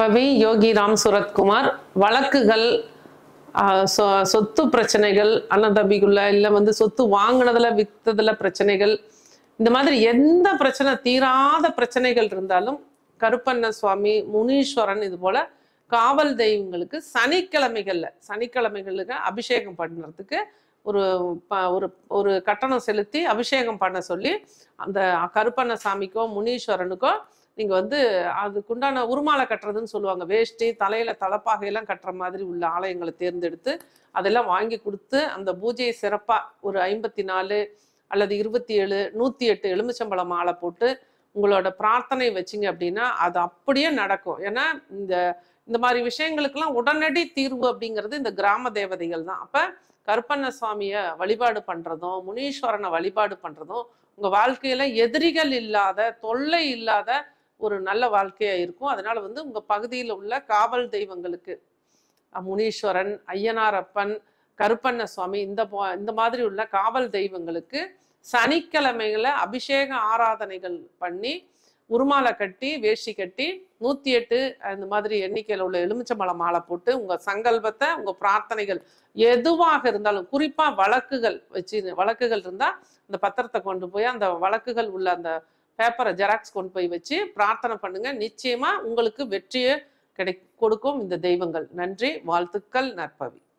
நற்பவி யோகி ராம் சுரத்குமார் வழக்குகள் ஆஹ், சொ- சொத்து பிரச்சனைகள் அண்ணன் தம்பிக்குள்ள இல்லை வந்து சொத்து வாங்கினதுல வித்ததுல பிரச்சனைகள் இந்த மாதிரி எந்த பிரச்சனை தீராத பிரச்சனைகள் இருந்தாலும் கருப்பண்ண சுவாமி முனீஸ்வரன் இது போல காவல் தெய்வங்களுக்கு சனிக்கிழமைகள்ல சனிக்கிழமைகளுக்கு அபிஷேகம் பண்ணுறதுக்கு ஒரு ப- ஒரு ஒரு கட்டணம் செலுத்தி அபிஷேகம் பண்ண சொல்லி அந்த கருப்பண்ண சாமிக்கோ முனீஸ்வரனுக்கோ நீங்க வந்து அதுக்குண்டான உருமாலை கட்டுறதுன்னு சொல்லுவாங்க வேஷ்டி தலையில தலப்பாகையெல்லாம் கட்டுற மாதிரி உள்ள ஆலயங்களை தேர்ந்தெடுத்து அதெல்லாம் வாங்கி கொடுத்து அந்த பூஜையை சிறப்பா ஒரு ஐம்பத்தி நாலு அல்லது இருபத்தி ஏழு நூத்தி எட்டு எலுமிச்சம்பழ மாலை போட்டு உங்களோட பிரார்த்தனை வச்சீங்க அப்படின்னா அது அப்படியே நடக்கும் ஏன்னா இந்த இந்த மாதிரி விஷயங்களுக்கெல்லாம் உடனடி தீர்வு அப்படிங்கிறது இந்த கிராம தேவதைகள் தான் அப்ப கருப்பண்ண சுவாமிய வழிபாடு பண்றதும் முனீஸ்வரனை வழிபாடு பண்றதும் உங்க வாழ்க்கையில எதிரிகள் இல்லாத தொல்லை இல்லாத ஒரு நல்ல வாழ்க்கையா இருக்கும் அதனால வந்து உங்க பகுதியில் உள்ள காவல் தெய்வங்களுக்கு அஹ், முனீஸ்வரன் ஐயனாரப்பன் கருப்பண்ண சுவாமி இந்த போ- இந்த மாதிரி உள்ள காவல் தெய்வங்களுக்கு சனிக்கிழமைகள அபிஷேக ஆராதனைகள் பண்ணி உருமாலை கட்டி வேஷ்டி கட்டி நூத்தி எட்டு அந்த மாதிரி எண்ணிக்கையில் உள்ள எலுமிச்சம்பழ மாலை போட்டு உங்க சங்கல்பத்தை உங்க பிரார்த்தனைகள் எதுவாக இருந்தாலும் குறிப்பா வழக்குகள் வச்சு வழக்குகள் இருந்தா அந்த பத்திரத்தை கொண்டு போய் அந்த வழக்குகள் உள்ள அந்த பேப்பரை ஜெராக்ஸ் கொண்டு போய் வச்சு பிரார்த்தனை பண்ணுங்க நிச்சயமா உங்களுக்கு வெற்றியை கிடை கொடுக்கும் இந்த தெய்வங்கள் நன்றி வாழ்த்துக்கள் நற்பவி